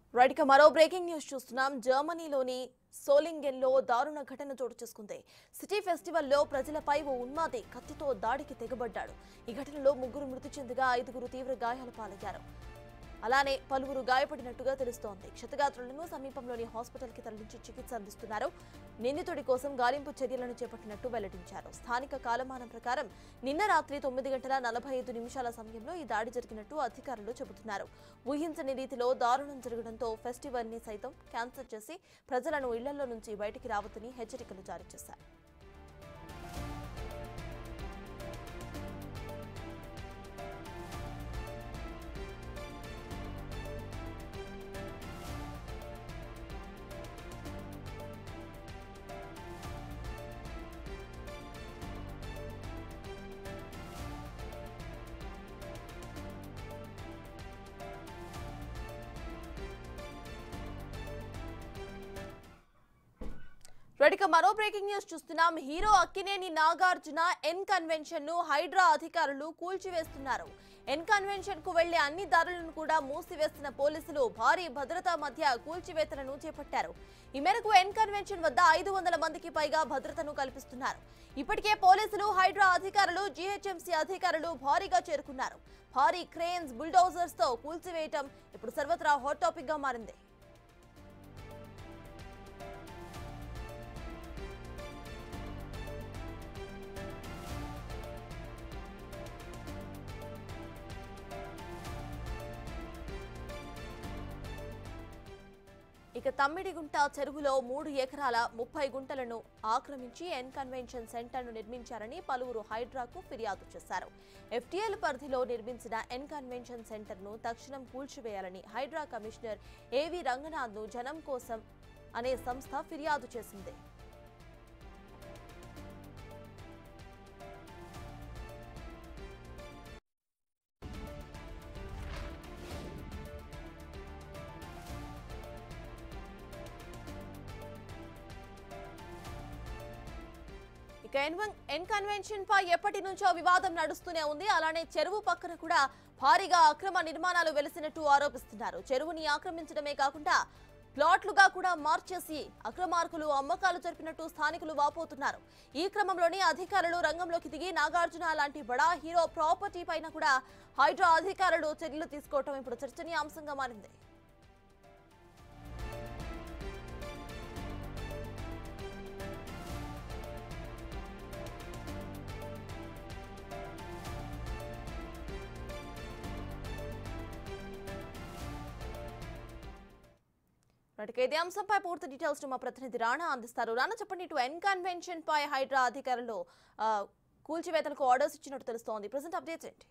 Right ఇక మరో breaking news చూస్తున్నాం జర్మనీలోని సోలింగెన్లో దారుణ ఘటన చోటు చేసుకుంది సిటీ ఫెస్టివల్లో ప్రజలపై ఓ ఉన్మాది కత్తితో దాడికి తెగబడ్డాడు ఈ ఘటనలో ముగ్గురు మృతి చెందగా ఐదుగురు తీవ్ర గాయాల పాలయ్యారు అలానే పలువురు గాయపడినట్టుగా తెలుస్తోంది క్షతగాత్రులను సమీపంలోని హాస్పిటల్కి తరలించి చికిత్స అందిస్తున్నారు నిందితుడి కోసం గాలింపు చర్యలను చేపట్టినట్టు వెల్లడించారు స్థానిక కాలమానం ప్రకారం నిన్న రాత్రి తొమ్మిది గంటల నలభై ఐదు నిమిషాల సమయంలో ఈ దాడి జరిగినట్టు అధికారులు చెబుతున్నారు ఊహించని రీతిలో దారుణం జరగడంతో ఫెస్టివల్ ని సైతం క్యాన్సిల్ చేసి ప్రజలను ఇళ్లలో నుంచి బయటికి రావద్దని హెచ్చరికలు జారీ చేశారు రెడిక మరో బ్రేకింగ్ న్యూస్ చూస్తున్నాం hero Akkineni Nagarjuna N convention ను హైడ్రా అధికారులు కూల్చివేస్తున్నారు ఎన్ కన్వెన్షన్ కు వెళ్లే అన్ని దారులను కూడా మూసివేస్తున్న పోలీసులు భారీ భద్రతా మధ్య కూల్చివేతలను చేపట్టారు ఈ మేరకు ఎన్ కన్వెన్షన్ వద్ద ఐదు వందల మందికి పైగా భద్రతను కల్పిస్తున్నారు ఇప్పటికే పోలీసులు హైడ్రా అధికారులు జీహెచ్ఎంసీ అధికారులు భారీగా చేరుకున్నారు భారీ క్రేన్స్ బుల్డోజర్స్ తో కూల్చివేయటం ఇప్పుడు సర్వత్రా హాట్ టాపిక్ గా మారింది ఇక తమ్మిడిగుంట చెరువులో మూడు ఎకరాల ముప్పై గుంటలను ఆక్రమించి ఎన్ కన్వెన్షన్ సెంటర్ను నిర్మించారని పలువురు హైడ్రాకు ఫిర్యాదు చేశారు ఎఫ్టీఎల్ పరిధిలో నిర్మించిన ఎన్ కన్వెన్షన్ సెంటర్ను తక్షణం కూల్చివేయాలని హైడ్రా కమిషనర్ ఏవి రంగనాథ్ను జనం కోసం అనే సంస్థ ఫిర్యాదు చేసింది ఇక ఎన్వన్ ఎన్ కన్వెన్షన్ పై ఎప్పటి నుంచో వివాదం నడుస్తూనే ఉంది అలానే చెరువు పక్కన కూడా భారీగా అక్రమ నిర్మాణాలు వెలిసినట్టు ఆరోపిస్తున్నారు చెరువుని ఆక్రమించడమే కాకుండా ప్లాట్లుగా కూడా మార్చేసి అక్రమార్కులు అమ్మకాలు జరిపినట్టు స్థానికులు వాపోతున్నారు ఈ క్రమంలోనే అధికారులు రంగంలోకి దిగి నాగార్జున లాంటి బడా హీరో ప్రాపర్టీ పైన కూడా హైడ్రా అధికారులు చర్యలు తీసుకోవటం ఇప్పుడు చర్చనీయాంశంగా మారింది రైట్ ఇదే అంశంపై పూర్తి డీటెయిల్స్ మా ప్రతినిధి రాణా అందిస్తారు రాణా చెప్పండి ఇటు ఎన్ కన్వెన్షన్ పై హైడ్రా అధికారులు ఆ, కూల్చివేతలకు ఆర్డర్స్ ఇచ్చినట్టు తెలుస్తోంది ప్రజెంట్ అప్డేట్స్ ఏంటి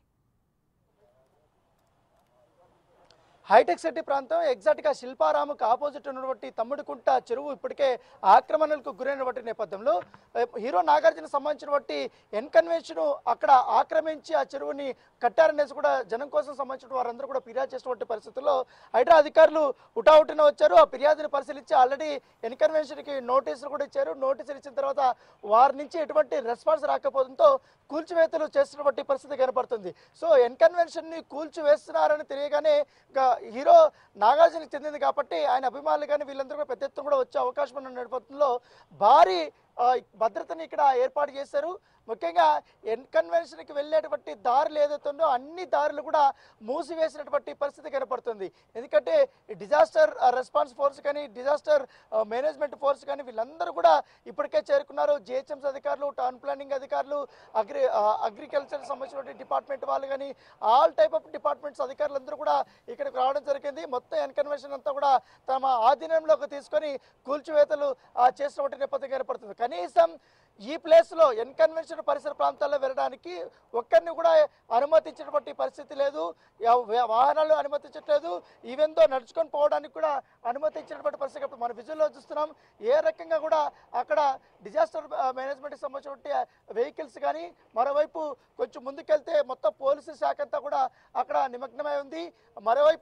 హైటెక్ సిటీ ప్రాంతం ఎగ్జాక్ట్ గా శిల్పారాముకు ఆపోజిట్ ఉన్నటువంటి తమ్ముడుకుంట చెరువు ఇప్పటికే ఆక్రమణలకు గురైనటువంటి నేపథ్యంలో ఏ, హీరో నాగార్జున సంబంధించినటువంటి ఎన్ కన్వెన్షన్ అక్కడ ఆక్రమించి ఆ చెరువుని కట్టారనేసి కూడా జనం కోసం సంబంధించిన వారందరూ కూడా ఫిర్యాదు చేసినటువంటి పరిస్థితుల్లో హైడ్రా అధికారులు ఉటావుటిన వచ్చారు ఆ ఫిర్యాదుని పరిశీలించి ఆల్రెడీ ఎన్ కన్వెన్షన్ కి నోటీసులు కూడా ఇచ్చారు నోటీసులు ఇచ్చిన తర్వాత వారి నుంచి ఎటువంటి రెస్పాన్స్ రాకపోవడంతో కూల్చివేతలు చేస్తున్నటువంటి పరిస్థితి కనపడుతుంది సో ఎన్ కన్వెన్షన్ ని కూల్చివేస్తున్నారని తెలియగానే ఇంకా హీరో నాగార్జునకి చెందింది కాబట్టి ఆయన అభిమానులు కానీ వీళ్ళందరూ కూడా పెద్ద ఎత్తున కూడా వచ్చే అవకాశం ఉన్న నేపథ్యంలో భారీ ఆ, భద్రతని ఇక్కడ ఏర్పాటు చేశారు ముఖ్యంగా ఎన్ కన్వెన్షన్కి వెళ్ళేటువంటి దారులు ఏదైతే ఉందో అన్ని దారులు కూడా మూసివేసినటువంటి పరిస్థితి కనపడుతుంది ఎందుకంటే డిజాస్టర్ రెస్పాన్స్ ఫోర్స్ కానీ డిజాస్టర్ మేనేజ్మెంట్ ఫోర్స్ కానీ వీళ్ళందరూ కూడా ఇప్పటికే చేరుకున్నారు జిహెచ్ఎంసీ అధికారులు టౌన్ ప్లానింగ్ అధికారులు అగ్రి అగ్రికల్చర్ సంబంధించినటువంటి డిపార్ట్మెంట్ వాళ్ళు కానీ ఆల్ టైప్ ఆఫ్ డిపార్ట్మెంట్స్ అధికారులందరూ కూడా ఇక్కడికి రావడం జరిగింది మొత్తం ఎన్ కన్వెన్షన్ అంతా కూడా తమ ఆధీనంలోకి తీసుకొని కూల్చివేతలు ఆ, చేసినటువంటి నేపథ్యం ఏర్పడుతుంది కనీసం ఈ ప్లేస్లో ఎన్ కన్వెన్షన్ పరిసర ప్రాంతాల్లో వెళ్ళడానికి ఒక్కరిని కూడా అనుమతించినటువంటి పరిస్థితి లేదు ఎవ- వా- వాహనాలు అనుమతించట్లేదు ఈవెన్ దో నడుచుకొని పోవడానికి కూడా అనుమతించినటువంటి పరిస్థితి ఇప్పుడు మన విజువల్లో చూస్తున్నాం ఏ రకంగా కూడా అక్కడ డిజాస్టర్ మేనేజ్మెంట్కి సంబంధించినటువంటి వెహికల్స్ కానీ మరోవైపు కొంచెం ముందుకెళ్తే మొత్తం పోలీసు శాఖ అంతా కూడా అక్కడ నిమగ్నమై ఉంది మరోవైపు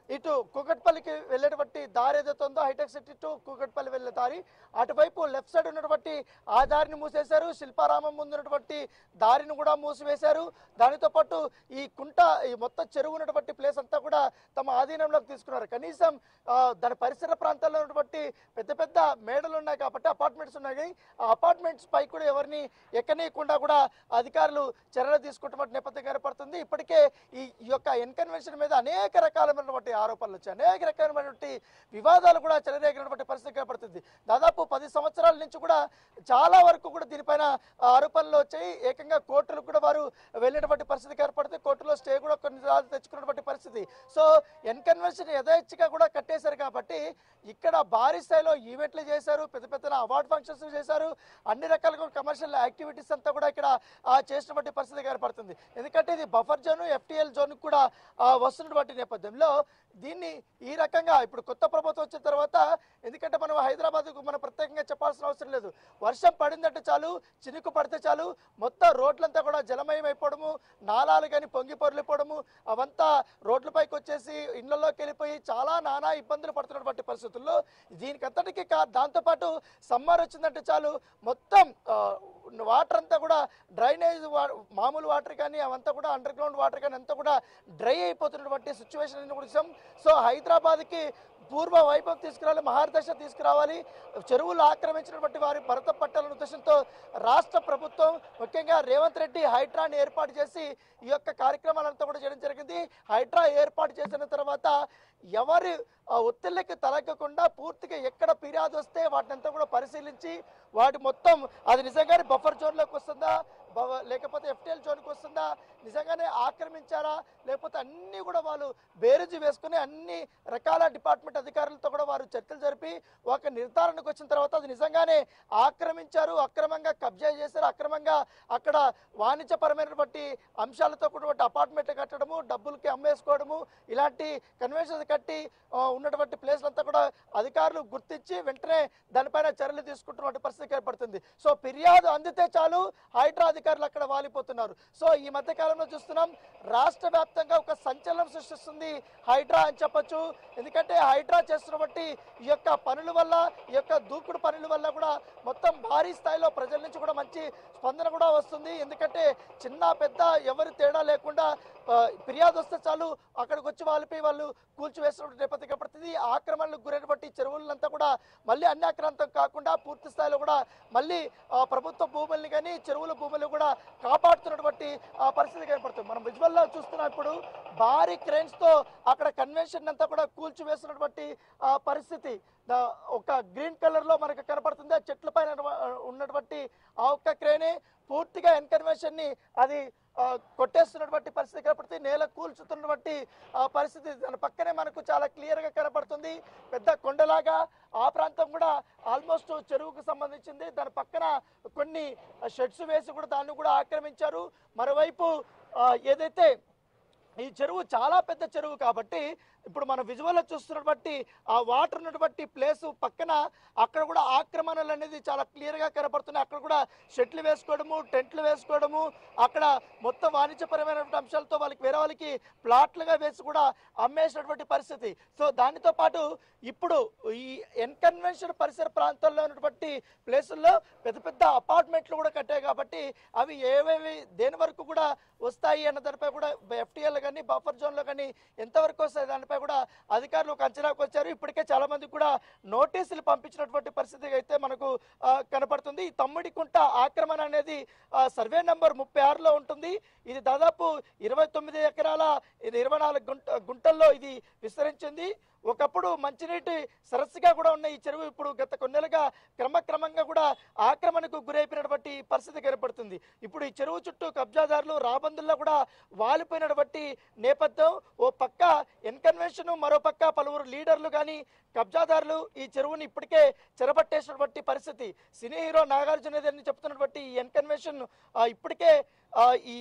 ఇటు కూకట్పల్లికి వెళ్ళేటువంటి దారి ఏదైతే ఉందో హైటెక్ సిటీ టు కూకట్పల్లి వెళ్ళే దారి అటువైపు లెఫ్ట్ సైడ్ ఉన్నటువంటి ఆ దారిని మూసేశారు శిల్పారామం ముందు ఉన్నటువంటి దారిని కూడా మూసివేశారు దానితో పాటు ఈ కుంట ఈ మొత్తం చెరువు ఉన్నటువంటి ప్లేస్ అంతా కూడా తమ ఆధీనంలోకి తీసుకున్నారు కనీసం ఆ, దాని పరిసర ప్రాంతాల్లో ఉన్నటువంటి పెద్ద పెద్ద మేడలు ఉన్నాయి కాబట్టి అపార్ట్మెంట్స్ ఉన్నాయి ఆ అపార్ట్మెంట్స్ పై కూడా ఎవరిని ఎక్కనీయకుండా కూడా అధికారులు చర్యలు తీసుకుంటున్నటువంటి నేపథ్యం ఏర్పడుతుంది ఇప్పటికే ఈ ఈ యొక్క ఎన్కన్వెన్షన్ మీద అనేక రకాలైనటువంటి ఆరోపణలు వచ్చాయి అనేక రకాలైనటువంటి వివాదాలు కూడా చెలరేగినటువంటి పరిస్థితి ఏర్పడుతుంది దాదాపు పది సంవత్సరాల నుంచి కూడా చాలా వరకు కూడా దీనిపైన ఆరోపణలు వచ్చాయి ఏకంగా కోర్టులకు కూడా వారు వెళ్ళినటువంటి పరిస్థితి ఏర్పడుతుంది కోర్టులో స్టే కూడా కొన్ని సార్లు తెచ్చుకున్నటువంటి పరిస్థితి సో ఎన్కన్వెన్షన్ యథేచ్ఛగా కూడా కట్టేశారు కాబట్టి ఇక్కడ భారీ స్థాయిలో ఈవెంట్లు చేశారు పెద్ద పెద్ద అవార్డ్ ఫంక్షన్స్ చేశారు అన్ని రకాలుగా కమర్షియల్ యాక్టివిటీస్ అంతా కూడా ఇక్కడ ఆ, చేసినటువంటి పరిస్థితి ఏర్పడుతుంది ఎందుకంటే ఇది బఫర్ జోన్ ఎఫ్టీఎల్ జోన్ కూడా ఆ, వస్తున్నటువంటి నేపథ్యంలో దీన్ని ఈ రకంగా ఇప్పుడు కొత్త ప్రభుత్వం వచ్చిన తర్వాత ఎందుకంటే మనం హైదరాబాద్ మనం ప్రత్యేకంగా చెప్పాల్సిన అవసరం లేదు వర్షం పడిందంటే చాలు చినుకు పడితే చాలు మొత్తం రోడ్లంతా కూడా జలమయం అయిపోవడము నాలాలు కానీ పొంగి పొరలిపోవడము అవంతా రోడ్లపైకి వచ్చేసి ఇళ్లలోకి వెళ్ళిపోయి చాలా నానా ఇబ్బందులు పడుతున్నటువంటి పరిస్థితుల్లో దీనికంతటికి కా దాంతోపాటు సమ్మర్ వచ్చిందంటే చాలు మొత్తం ఆ, వాటర్ అంతా కూడా డ్రైనేజ్ వా మామూలు వాటర్ కానీ అవంతా కూడా అండర్ గ్రౌండ్ వాటర్ కానీ అంతా కూడా డ్రై అయిపోతున్నటువంటి సిచ్యువేషన్ చూసాం సో హైదరాబాద్కి పూర్వ వైభవం తీసుకురావాలి మహారదశ తీసుకురావాలి చెరువులు ఆక్రమించినటువంటి వారి భరత పట్టాలనే ఉద్దేశంతో రాష్ట్ర ప్రభుత్వం ముఖ్యంగా రేవంత్ రెడ్డి హైడ్రాని ఏర్పాటు చేసి ఈ యొక్క కార్యక్రమాలంతా కూడా చేయడం జరిగింది హైడ్రా ఏర్పాటు చేసిన తర్వాత ఎవరి ఆ, ఒత్తిళ్ళకి తలగకుండా పూర్తిగా ఎక్కడ ఫిర్యాదు వస్తే వాటినంతా కూడా పరిశీలించి వాటి మొత్తం అది నిజంగానే బఫర్ జోన్లోకి వస్తుందా బవ- లేకపోతే ఎఫ్టీఎల్ జోన్కి వస్తుందా నిజంగానే ఆక్రమించారా లేకపోతే అన్నీ కూడా వాళ్ళు బేరుజు వేసుకుని అన్ని రకాల డిపార్ట్మెంట్ అధికారులతో కూడా వారు చర్చలు జరిపి ఒక నిర్ధారణకు వచ్చిన తర్వాత అది నిజంగానే ఆక్రమించారు అక్రమంగా కబ్జా చేశారు అక్రమంగా అక్కడ వాణిజ్యపరమైనటువంటి అంశాలతో కూడినటువంటి అపార్ట్మెంట్లు కట్టడము డబ్బులకి అమ్మేసుకోవడము ఇలాంటి కన్వెన్షన్స్ కట్టి ఆ, ఉన్నటువంటి ప్లేస్లంతా కూడా అధికారులు గుర్తించి వెంటనే దానిపైన చర్యలు తీసుకుంటున్నటువంటి పరిస్థితి ఏర్పడుతుంది సో ఫిర్యాదు అందితే చాలు హైడ్రా అధికారులు అక్కడ వాలిపోతున్నారు సో ఈ మధ్య కాలంలో చూస్తున్నాం రాష్ట్ర వ్యాప్తంగా ఒక సంచలనం సృష్టిస్తుంది హైడ్రా అని చెప్పొచ్చు ఎందుకంటే హైడ్రా చేస్తున్నటువంటి ఈ యొక్క పనుల వల్ల ఈ యొక్క దూకుడు పనుల వల్ల కూడా మొత్తం భారీ స్థాయిలో ప్రజల నుంచి కూడా మంచి స్పందన కూడా వస్తుంది ఎందుకంటే చిన్న పెద్ద ఎవరి తేడా లేకుండా ఆ, ఫిర్యాదు వస్తే చాలు అక్కడికి వచ్చి వాళ్ళపై వాళ్ళు కూల్చివేసినటువంటి నేపథ్యం ఏర్పడుతుంది ఆక్రమణలకు గురైనటువంటి చెరువులంతా కూడా మళ్ళీ అన్ని ఆక్రాంతం కాకుండా పూర్తి స్థాయిలో కూడా మళ్ళీ ఆ, ప్రభుత్వ భూముల్ని కానీ చెరువుల భూములు కూడా కాపాడుతున్నటువంటి ఆ, పరిస్థితి ఏర్పడుతుంది మనం విజువల్లో చూస్తున్నాం ఇప్పుడు భారీ క్రెయిన్స్ తో అక్కడ కన్వెన్షన్ అంతా కూడా కూల్చివేసినటువంటి ఆ, పరిస్థితి దా- ఒక గ్రీన్ కలర్ లో మనకు కనపడుతుంది ఆ చెట్ల పైన ఉన్నటువంటి ఆ ఒక్క క్రేనే పూర్తిగా ఎన్కన్వెన్షన్ ని అది ఆ, కొట్టేస్తున్నటువంటి పరిస్థితి కనపడుతుంది నేల కూల్చుతున్నటువంటి ఆ పరిస్థితి దాని పక్కనే మనకు చాలా క్లియర్ గా కనపడుతుంది పెద్ద కొండలాగా ఆ ప్రాంతం కూడా ఆల్మోస్ట్ చెరువుకు సంబంధించింది దాని పక్కన కొన్ని షెడ్స్ వేసి కూడా దాన్ని కూడా ఆక్రమించారు మరోవైపు ఆ, ఏదైతే ఈ చెరువు చాలా పెద్ద చెరువు కాబట్టి ఇప్పుడు మన విజువల్లో చూస్తున్నటువంటి ఆ వాటర్ ఉన్నటువంటి ప్లేస్ పక్కన అక్కడ కూడా ఆక్రమణలు అనేది చాలా క్లియర్గా కనపడుతున్నాయి అక్కడ కూడా షెట్లు వేసుకోవడము టెంట్లు వేసుకోవడము అక్కడ మొత్తం వాణిజ్యపరమైనటువంటి అంశాలతో వాళ్ళకి వేరే వాళ్ళకి ప్లాట్లుగా వేసి కూడా అమ్మేసినటువంటి పరిస్థితి సో దానితో పాటు ఇప్పుడు ఈ ఎన్కన్వెన్షన్ పరిసర ప్రాంతాల్లో ఉన్నటువంటి ప్లేసుల్లో పెద్ద పెద్ద అపార్ట్మెంట్లు కూడా కట్టాయి కాబట్టి అవి ఏవేవి దేని వరకు కూడా వస్తాయి అన్న దానిపై కూడా ఎఫ్టీఎల్ కానీ బఫర్ జోన్లో కానీ ఎంతవరకు వస్తాయి దానిపై కూడా అధికారులు ఒక అంచనాకు వచ్చారు ఇప్పటికే చాలా మంది కూడా నోటీసులు పంపించినటువంటి పరిస్థితి అయితే మనకు ఆ, కనపడుతుంది ఈ తమ్ముడి కుంట ఆక్రమణ అనేది ఆ, సర్వే నంబర్ ముప్పై ఆరులో ఉంటుంది ఇది దాదాపు ఇరవై తొమ్మిది ఎకరాల ఇది ఇరవై నాలుగు గుంట గుంటల్లో ఇది విస్తరించింది ఒకప్పుడు మంచినీటి సరస్సుగా కూడా ఉన్న ఈ చెరువు ఇప్పుడు గత కొన్నేళ్ళుగా క్రమక్రమంగా కూడా ఆక్రమణకు గురైపోయినటువంటి పరిస్థితి కనపడుతుంది ఇప్పుడు ఈ చెరువు చుట్టూ కబ్జాదారులు రాబందుల్లో కూడా వాలిపోయినటువంటి నేపథ్యం ఓ పక్క ఎన్కన్వెన్షన్ మరో పక్క పలువురు లీడర్లు కానీ కబ్జాదారులు ఈ చెరువుని ఇప్పటికే చెరపట్టేసినటువంటి పరిస్థితి సినీ హీరో నాగార్జున అని చెప్తున్నటువంటి ఈ ఎన్కన్వెన్షన్ ఇప్పటికే ఆ, ఈ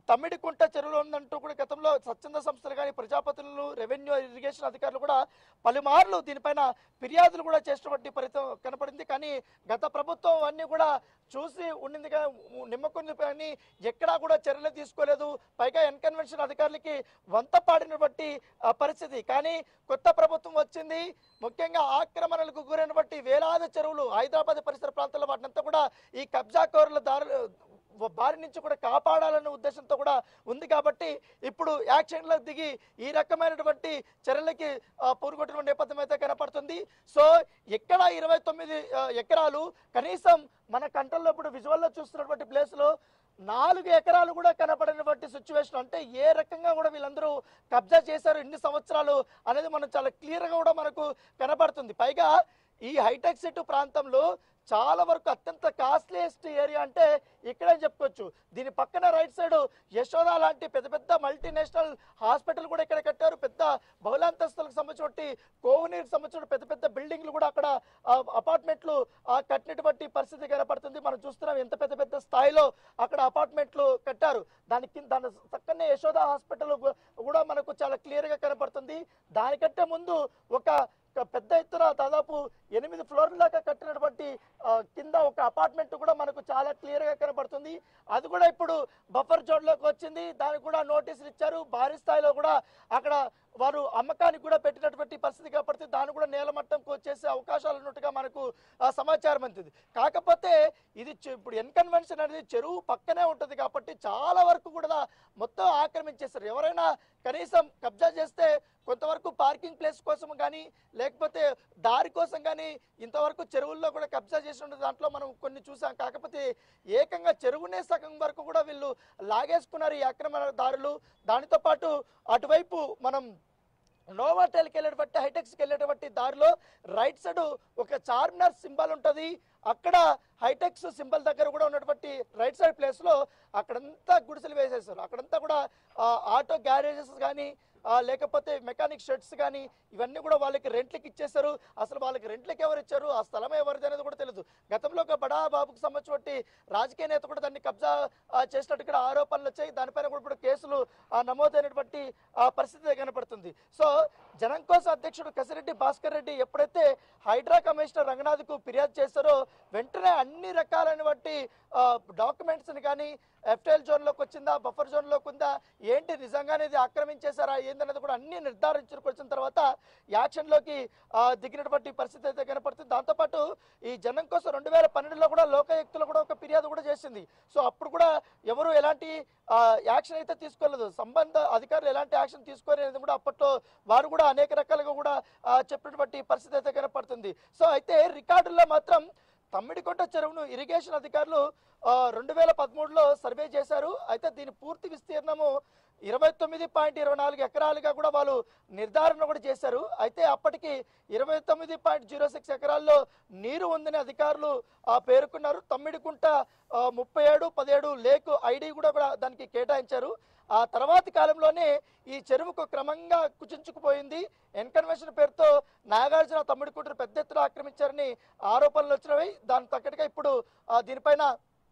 తమ్మిడికుంట చెరువులో ఉందంటూ కూడా గతంలో స్వచ్ఛంద సంస్థలు కానీ ప్రజాపతులు రెవెన్యూ ఇరిగేషన్ అధికారులు కూడా పలుమార్లు దీనిపైన ఫిర్యాదులు కూడా చేసినటువంటి ఫలితం కనపడింది కానీ గత ప్రభుత్వం అన్ని కూడా చూసి ఉండింది కానీ నిమ్మకుంది కానీ ఎక్కడా కూడా చర్యలు తీసుకోలేదు పైగా ఎన్కన్వెన్షన్ అధికారులకి వంత పాడినటువంటి ఆ, పరిస్థితి కానీ కొత్త ప్రభుత్వం వచ్చింది ముఖ్యంగా ఆక్రమణలకు గురైనటువంటి వేలాది చెరువులు హైదరాబాద్ పరిసర ప్రాంతాల్లో వాటినంతా కూడా ఈ కబ్జాకోరుల దారి బారి నుంచి కూడా కాపాడాలనే ఉద్దేశంతో కూడా ఉంది కాబట్టి ఇప్పుడు యాక్షన్లో దిగి ఈ రకమైనటువంటి చర్యలకి ఆ, పూనుకొట్టిన నేపథ్యం అయితే కనపడుతుంది సో ఎక్కడ ఇరవై తొమ్మిది ఆ, ఎకరాలు కనీసం మన కంట్రోల్లో ఇప్పుడు విజువల్లో చూస్తున్నటువంటి ప్లేస్లో నాలుగు ఎకరాలు కూడా కనపడినటువంటి సిచ్యువేషన్ అంటే ఏ రకంగా కూడా వీళ్ళందరూ కబ్జా చేశారు ఎన్ని సంవత్సరాలు అనేది మనం చాలా క్లియర్గా కూడా మనకు కనపడుతుంది పైగా ఈ హైటెక్ సిటీ ప్రాంతంలో చాలా వరకు అత్యంత కాస్ట్లీయెస్ట్ ఏరియా అంటే ఇక్కడే చెప్పుకోవచ్చు దీని పక్కన రైట్ సైడ్ యశోద లాంటి పెద్ద పెద్ద మల్టీనేషనల్ హాస్పిటల్ కూడా ఇక్కడ కట్టారు పెద్ద బహుళాంతస్తులకు సంబంధించి కోవనీరుకు సంబంధించిన పెద్ద పెద్ద బిల్డింగ్లు కూడా అక్కడ ఆ, అపార్ట్మెంట్లు ఆ, కట్టినటువంటి పరిస్థితి కనపడుతుంది మనం చూస్తున్నాం ఎంత పెద్ద పెద్ద స్థాయిలో అక్కడ అపార్ట్మెంట్లు కట్టారు దాని కింద దాని పక్కనే యశోద హాస్పిటల్ గు- కూడా మనకు చాలా క్లియర్ గా కనపడుతుంది దానికంటే ముందు ఒక ఒక పెద్ద ఎత్తున దాదాపు ఎనిమిది ఫ్లోర్ల దాకా కట్టినటువంటి ఆ, కింద ఒక అపార్ట్మెంట్ కూడా మనకు చాలా క్లియర్ గా కనబడుతుంది అది కూడా ఇప్పుడు బఫర్ జోన్ లోకి వచ్చింది దానికి కూడా నోటీసులు ఇచ్చారు భారీ స్థాయిలో కూడా అక్కడ వారు అమ్మకానికి కూడా పెట్టినటువంటి పరిస్థితి కాబట్టి దాన్ని కూడా నేలమట్టంకు వచ్చేసే అవకాశాలు ఉన్నట్టుగా మనకు ఆ, సమాచారం అందుతుంది కాకపోతే ఇది చె- ఇప్పుడు ఎన్కన్వెన్షన్ అనేది చెరువు పక్కనే ఉంటుంది కాబట్టి చాలా వరకు కూడా మొత్తం ఆక్రమించేస్తారు ఎవరైనా కనీసం కబ్జా చేస్తే కొంతవరకు పార్కింగ్ ప్లేస్ కోసం కానీ లేకపోతే దారి కోసం కానీ ఇంతవరకు చెరువుల్లో కూడా కబ్జా చేసిన దాంట్లో మనం కొన్ని చూసాం కాకపోతే ఏకంగా చెరువునే సగం వరకు కూడా వీళ్ళు లాగేసుకున్నారు ఈ ఆక్రమణదారులు దానితో పాటు అటువైపు మనం నోవాటెల్కి వెళ్ళేటువంటి హైటెక్స్కి వెళ్ళేటువంటి దారిలో రైట్ సైడ్ ఒక చార్మినార్ సింబల్ ఉంటుంది అక్కడ హైటెక్స్ సింబల్ దగ్గర కూడా ఉన్నటువంటి రైట్ సైడ్ ప్లేస్లో అక్కడంతా గుడిసెలు వేసేస్తారు అక్కడంతా కూడా ఆ, ఆటో గ్యారేజెస్ కానీ ఆ, లేకపోతే మెకానిక్ షెడ్స్ కానీ ఇవన్నీ కూడా వాళ్ళకి రెంట్లకి ఇచ్చేస్తారు అసలు వాళ్ళకి రెంట్లకి ఎవరు ఇచ్చారు ఆ స్థలం ఎవరిది అనేది కూడా తెలియదు గతంలో ఒక బడా బాబుకు సంబంధించి రాజకీయ నేత కూడా దాన్ని కబ్జా ఆ, చేసినట్టు ఇక్కడ ఆరోపణలు వచ్చాయి దానిపైన కూడా ఇప్పుడు కేసులు ఆ, నమోదైనటువంటి ఆ, పరిస్థితి కనపడుతుంది సో జనం కోసం అధ్యక్షుడు కసిరెడ్డి భాస్కర్ రెడ్డి ఎప్పుడైతే హైడ్రా కమిషనర్ రంగనాథ్కు ఫిర్యాదు చేశారో వెంటనే అన్ని రకాలైనటువంటి డాక్యుమెంట్స్ని కానీ ఎఫ్టైల్ జోన్లోకి వచ్చిందా బఫర్ జోన్లోకి ఉందా ఏంటి నిజంగానే ఇది ఆక్రమించేశారా ఏందనేది కూడా అన్ని నిర్ధారించుకొచ్చిన తర్వాత యాక్షన్లోకి ఆ, దిగినటువంటి పరిస్థితి అయితే కనపడుతుంది దాంతోపాటు ఈ జనం కోసం రెండు వేల పన్నెండులో కూడా లోకాయుక్తులు కూడా ఒక ఫిర్యాదు కూడా చేసింది సో అప్పుడు కూడా ఎవరు ఎలాంటి ఆ, యాక్షన్ అయితే తీసుకోలేదు సంబంధ అధికారులు ఎలాంటి యాక్షన్ తీసుకోలేదు కూడా అప్పట్లో వారు కూడా అనేక రకాలుగా కూడా ఆ, చెప్పినటువంటి పరిస్థితి అయితే కనపడుతుంది సో అయితే రికార్డుల్లో మాత్రం తమ్మిడికొండ చెరువును ఇరిగేషన్ అధికారులు రెండు వేల పదమూడులో సర్వే చేశారు అయితే దీని పూర్తి విస్తీర్ణము ఇరవై తొమ్మిది పాయింట్ ఇరవై నాలుగు ఎకరాలుగా కూడా వాళ్ళు నిర్ధారణ కూడా చేశారు అయితే అప్పటికి ఇరవై తొమ్మిది పాయింట్ జీరో సిక్స్ ఎకరాల్లో నీరు ఉందని అధికారులు ఆ, పేర్కొన్నారు తమ్మిడికుంట ఆ, ముప్పై ఏడు పదిహేడు లేక్ ఐడి కూడా కూడా దానికి కేటాయించారు ఆ తర్వాతి కాలంలోనే ఈ చెరువుకు క్రమంగా కుచించుకుపోయింది ఎన్కన్వెన్షన్ పేరుతో నాగార్జున తమ్ముడి కూతురు పెద్ద ఎత్తున ఆక్రమించారని ఆరోపణలు వచ్చినవి దాని తగ్గట్టుగా ఇప్పుడు ఆ, దీనిపైన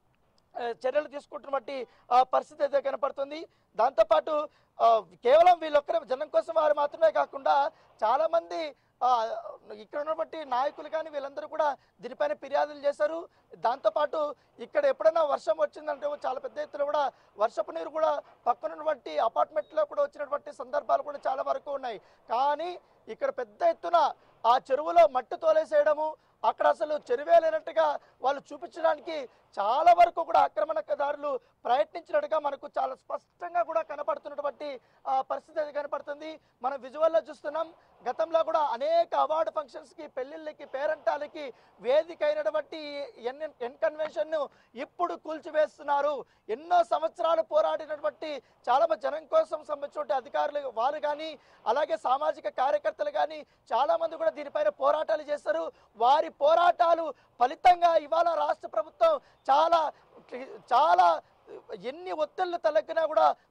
ఆ, చర్యలు తీసుకుంటున్నటువంటి ఆ, పరిస్థితి అయితే కనపడుతుంది దాంతోపాటు ఆ, కేవలం వీళ్ళొక్కరే జనం కోసం వారు మాత్రమే కాకుండా చాలా మంది ఆ, ఇక్కడ ఉన్నటువంటి నాయకులు కానీ వీళ్ళందరూ కూడా దీనిపైన ఫిర్యాదులు చేశారు దాంతోపాటు ఇక్కడ ఎప్పుడైనా వర్షం వచ్చిందంటే చాలా పెద్ద ఎత్తున కూడా వర్షపు నీరు కూడా పక్కనున్నటువంటి అపార్ట్మెంట్లో కూడా వచ్చినటువంటి సందర్భాలు కూడా చాలా వరకు ఉన్నాయి కానీ ఇక్కడ పెద్ద ఎత్తున ఆ చెరువులో మట్టి తోలేసేయడము అక్కడ అసలు చెరువే లేనట్టుగా వాళ్ళు చూపించడానికి చాలా వరకు కూడా ఆక్రమణదారులు ప్రయత్నించినట్టుగా మనకు చాలా స్పష్టంగా కూడా కనపడుతున్నటువంటి ఆ, పరిస్థితి అయితే కనపడుతుంది మనం విజువల్లో చూస్తున్నాం గతంలో కూడా అనేక అవార్డు ఫంక్షన్స్ కి పెళ్లిళ్ళకి పేరంటాలకి వేదిక అయినటువంటి ఎన్ ఎన్ కన్వెన్షన్ ను ఇప్పుడు కూల్చివేస్తున్నారు ఎన్నో సంవత్సరాలు పోరాడినటువంటి చాలా మంది జనం కోసం సంబంధించిన అధికారులు వారు కానీ అలాగే సామాజిక కార్యకర్తలు కానీ చాలా మంది కూడా దీనిపైన పోరాటాలు చేస్తారు వారి పోరాటాలు ఫలితంగా ఇవాళ రాష్ట్ర ప్రభుత్వం చాలా చాలా ఎన్ని ఒత్తిళ్లు తలెక్కినా కూడా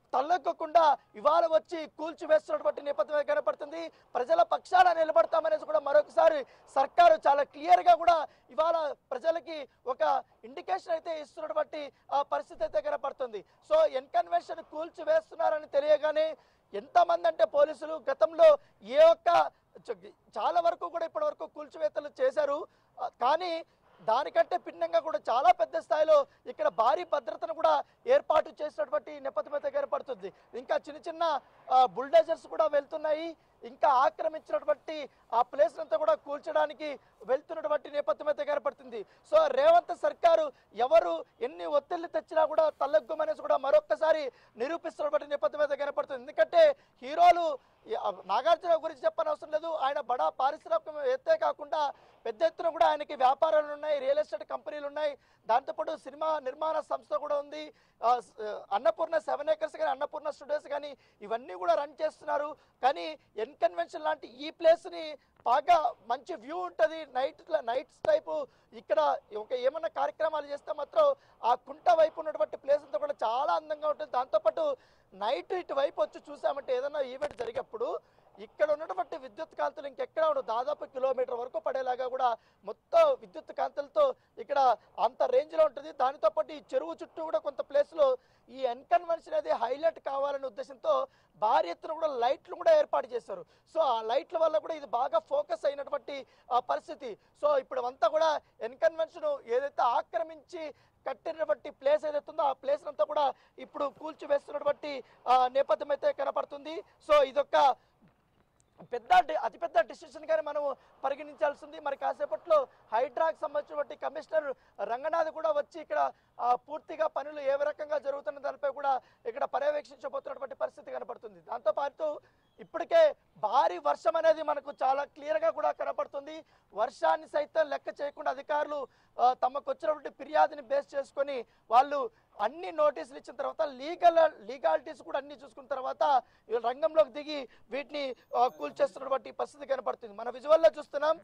తల్లెక్కకుండా ఇవాళ వచ్చి కూల్చివేస్తున్నటువంటి నేపథ్యం కనపడుతుంది ప్రజల పక్షాన నిలబడతామనేసి కూడా మరొకసారి సర్కారు చాలా క్లియర్ గా కూడా ఇవాళ ప్రజలకి ఒక ఇండికేషన్ అయితే ఇస్తున్నటువంటి ఆ పరిస్థితి అయితే కనపడుతుంది సో ఎన్కన్వెన్షన్ కూల్చివేస్తున్నారని తెలియగానే ఎంతమంది అంటే పోలీసులు గతంలో ఏ ఒక్క చ- చాలా వరకు కూడా ఇప్పటి వరకు కూల్చివేతలు చేశారు ఆ, కానీ దానికంటే భిన్నంగా కూడా చాలా పెద్ద స్థాయిలో ఇక్కడ భారీ భద్రతను కూడా ఏర్పాటు చేసినటువంటి నేపథ్యం అయితే కనపడుతుంది ఇంకా చిన్న చిన్న బుల్డేజర్స్ కూడా వెళ్తున్నాయి ఇంకా ఆక్రమించినటువంటి ఆ ప్లేస్ అంతా కూడా కూల్చడానికి వెళ్తున్నటువంటి నేపథ్యం అయితే కనపడుతుంది సో రేవంత్ సర్కారు ఎవరు ఎన్ని ఒత్తిళ్లు తెచ్చినా కూడా తల్లెగ్గుమనేసి కూడా మరొక్కసారి నిరూపిస్తున్నటువంటి నేపథ్యం అయితే కనపడుతుంది ఎందుకంటే హీరోలు ఈ- ఆ నాగార్జున గురించి చెప్పని అవసరం లేదు ఆయన బడా పారిశ్రామికవేత్తే కాకుండా పెద్ద ఎత్తున కూడా ఆయనకి వ్యాపారాలు ఉన్నాయి రియల్ ఎస్టేట్ కంపెనీలు ఉన్నాయి దాంతోపాటు సినిమా నిర్మాణ సంస్థ కూడా ఉంది ఆ, స- అన్నపూర్ణ సెవెన్ ఏకర్స్ కానీ అన్నపూర్ణ స్టూడియోస్ కానీ ఇవన్నీ కూడా రన్ చేస్తున్నారు కానీ ఎన్ కన్వెన్షన్ లాంటి ఈ ప్లేస్ని బాగా మంచి వ్యూ ఉంటుంది నైట్ నైట్స్ టైపు ఇక్కడ ఒక ఏమన్నా కార్యక్రమాలు చేస్తే మాత్రం ఆ కుంట వైపు ఉన్నటువంటి ప్లేస్ అంతా కూడా చాలా అందంగా ఉంటుంది దాంతోపాటు నైట్ ఇటు వైపు వచ్చి చూసామంటే ఏదైనా ఈవెంట్ జరిగేప్పుడు ఇక్కడ ఉన్నటువంటి విద్యుత్ కాంతులు ఇంకెక్కడ ఉండవు దాదాపు కిలోమీటర్ వరకు పడేలాగా కూడా మొత్తం విద్యుత్ కాంతులతో ఇక్కడ అంత రేంజ్ లో ఉంటుంది దానితో పాటు ఈ చెరువు చుట్టూ కూడా కొంత ప్లేస్ లో ఈ ఎన్కన్వెన్షన్ అనేది హైలైట్ కావాలనే ఉద్దేశంతో భారీ ఎత్తున కూడా లైట్లు కూడా ఏర్పాటు చేశారు సో ఆ లైట్ల వల్ల కూడా ఇది బాగా ఫోకస్ అయినటువంటి ఆ పరిస్థితి సో ఇప్పుడు అంతా కూడా ఎన్కన్వెన్షన్ ఏదైతే ఆక్రమించి కట్టినటువంటి ప్లేస్ ఏదైతే ఉందో ఆ ప్లేస్ అంతా కూడా ఇప్పుడు కూల్చివేస్తున్నటువంటి ఆ, నేపథ్యం అయితే కనపడుతుంది సో ఇదొక పెద్ద డి- అతిపెద్ద డిసిషన్ గానే మనం పరిగణించాల్సింది మరి కాసేపట్లో హైడ్రాకి సంబంధించినటువంటి కమిషనర్ రంగనాథ్ కూడా వచ్చి ఇక్కడ ఆ, పూర్తిగా పనులు ఏ రకంగా జరుగుతున్న దానిపై కూడా ఇక్కడ పర్యవేక్షించబోతున్నటువంటి పరిస్థితి కనపడుతుంది దాంతో పాటు ఇప్పటికే భారీ వర్షం అనేది మనకు చాలా క్లియర్ గా కూడా కనపడుతుంది వర్షాన్ని సైతం లెక్క చేయకుండా అధికారులు ఆ, తమకు వచ్చినటువంటి ఫిర్యాదుని బేస్ చేసుకొని వాళ్ళు అన్ని నోటీసులు ఇచ్చిన తర్వాత లీగల్ లీగాలిటీస్ కూడా అన్ని చూసుకున్న తర్వాత వీళ్ళు రంగంలోకి దిగి వీటిని ఆ, కూల్చేస్తున్నటువంటి పరిస్థితి కనపడుతుంది మన విజువల్లో చూస్తున్నాం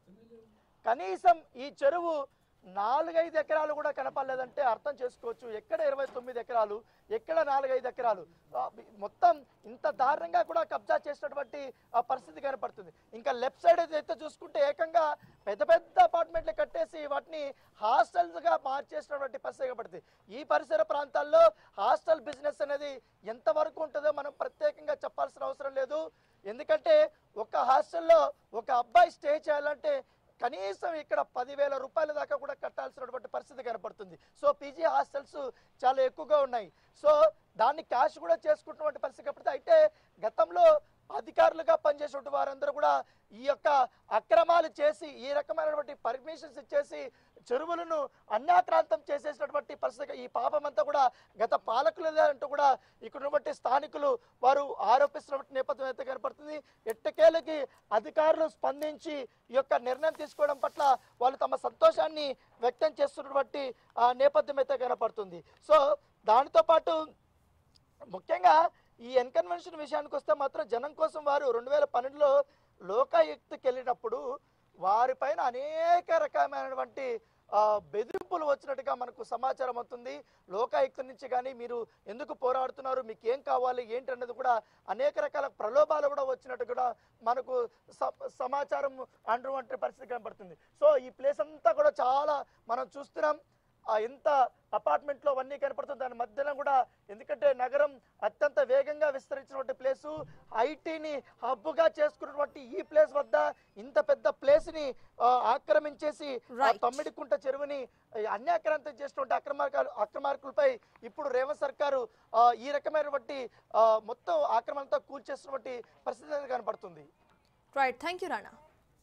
కనీసం ఈ చెరువు నాలుగైదు ఎకరాలు కూడా కనపడలేదంటే అర్థం చేసుకోవచ్చు ఎక్కడ ఇరవై తొమ్మిది ఎకరాలు ఎక్కడ నాలుగైదు ఎకరాలు ఆ, మొత్తం ఇంత దారుణంగా కూడా కబ్జా చేసినటువంటి ఆ పరిస్థితి కనపడుతుంది ఇంకా లెఫ్ట్ సైడ్ అయితే చూసుకుంటే ఏకంగా పెద్ద పెద్ద అపార్ట్మెంట్లు కట్టేసి వాటిని హాస్టల్స్ గా మార్చేసినటువంటి పరిస్థితి కనపడుతుంది ఈ పరిసర ప్రాంతాల్లో హాస్టల్ బిజినెస్ అనేది ఎంతవరకు ఉంటుందో మనం ప్రత్యేకంగా చెప్పాల్సిన అవసరం లేదు ఎందుకంటే ఒక హాస్టల్లో ఒక అబ్బాయి స్టే చేయాలంటే కనీసం ఇక్కడ పదివేల రూపాయల దాకా కూడా కట్టాల్సినటువంటి పరిస్థితి కనపడుతుంది సో పీజీ హాస్టల్స్ చాలా ఎక్కువగా ఉన్నాయి సో దాన్ని క్యాష్ కూడా చేసుకుంటున్నటువంటి పరిస్థితి కనపడుతుంది అయితే గతంలో అధికారులుగా పనిచేసేటువంటి వారందరూ కూడా ఈ యొక్క అక్రమాలు చేసి ఈ రకమైనటువంటి పర్మిషన్స్ ఇచ్చేసి చెరువులను అన్యాక్రాంతం చేసేసినటువంటి పరిస్థితి ఈ పాపం అంతా కూడా గత పాలకులదే అంటూ కూడా ఇక్కడ ఉన్నటువంటి స్థానికులు వారు ఆరోపిస్తున్నటువంటి నేపథ్యం అయితే కనపడుతుంది ఎట్టకేలకి అధికారులు స్పందించి ఈ యొక్క నిర్ణయం తీసుకోవడం పట్ల వాళ్ళు తమ సంతోషాన్ని వ్యక్తం చేస్తున్నటువంటి ఆ నేపథ్యం అయితే కనపడుతుంది సో దానితో పాటు ముఖ్యంగా ఈ ఎన్కన్వెన్షన్ విషయానికి వస్తే మాత్రం జనం కోసం వారు రెండు వేల పన్నెండులో లోకాయుక్తకి వెళ్ళినప్పుడు వారిపైన అనేక రకమైనటువంటి ఆ, బెదిరింపులు వచ్చినట్టుగా మనకు సమాచారం అవుతుంది లోకాయుక్త నుంచి కానీ మీరు ఎందుకు పోరాడుతున్నారు మీకు ఏం కావాలి ఏంటి అన్నది కూడా అనేక రకాల ప్రలోభాలు కూడా వచ్చినట్టు కూడా మనకు స- సమాచారం అంటున్నటువంటి పరిస్థితి కనబడుతుంది సో ఈ ప్లేస్ అంతా కూడా చాలా మనం చూస్తున్నాం ఆ ఎంత అపార్ట్మెంట్లో అవన్నీ కనపడుతుంది దాని మధ్యలో కూడా ఎందుకంటే నగరం అత్యంత వేగంగా విస్తరించినటువంటి ప్లేసు ఐటీని హబ్బుగా చేసుకున్నటువంటి ఈ ప్లేస్ వద్ద ఇంత పెద్ద ప్లేస్ ని ఆ, ఆక్రమించేసి ఆ Right. తమ్మిడికుంట చెరువుని ఆ, అన్యాక్రాంతం చేసినటువంటి అక్రమార్కాలు అక్రమార్కులపై ఇప్పుడు రేవంత్ సర్కారు ఆ, ఈ రకమైనటువంటి ఆ, మొత్తం ఆక్రమణతో కూల్చేస్తున్నటువంటి పరిస్థితి అయితే కనపడుతుంది right thank you Rana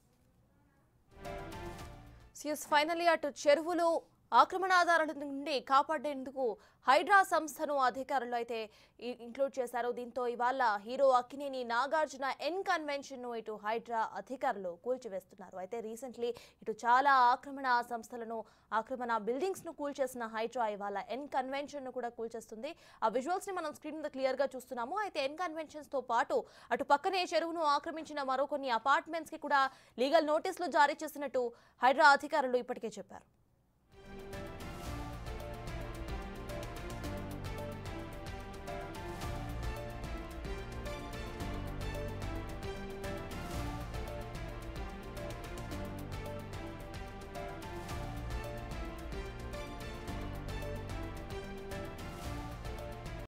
CS finally అటు చెరువులు ఆక్రమణాదారుల నుండి కాపాడేందుకు హైడ్రా సంస్థను అధికారులు అయితే ఇ- ఇంక్లూడ్ చేశారు దీంతో ఇవాళ hero Akkineni Nagarjuna N convention ను ఇటు హైడ్రా అధికారులు కూల్చివేస్తున్నారు అయితే రీసెంట్లీ ఇటు చాలా ఆక్రమణ సంస్థలను ఆక్రమణ బిల్డింగ్స్ ను కూల్చేసిన హైడ్రా ఇవాళ ఎన్ కన్వెన్షన్ ను కూడా కూల్చేస్తుంది ఆ విజువల్స్ ని మనం స్క్రీన్ మీద క్లియర్ గా చూస్తున్నాము అయితే ఎన్ కన్వెన్షన్స్ తో పాటు అటు పక్కనే చెరువును ఆక్రమించిన మరో కొన్ని అపార్ట్మెంట్స్ కి కూడా లీగల్ నోటీసులు జారీ చేసినట్టు హైడ్రా అధికారులు ఇప్పటికే చెప్పారు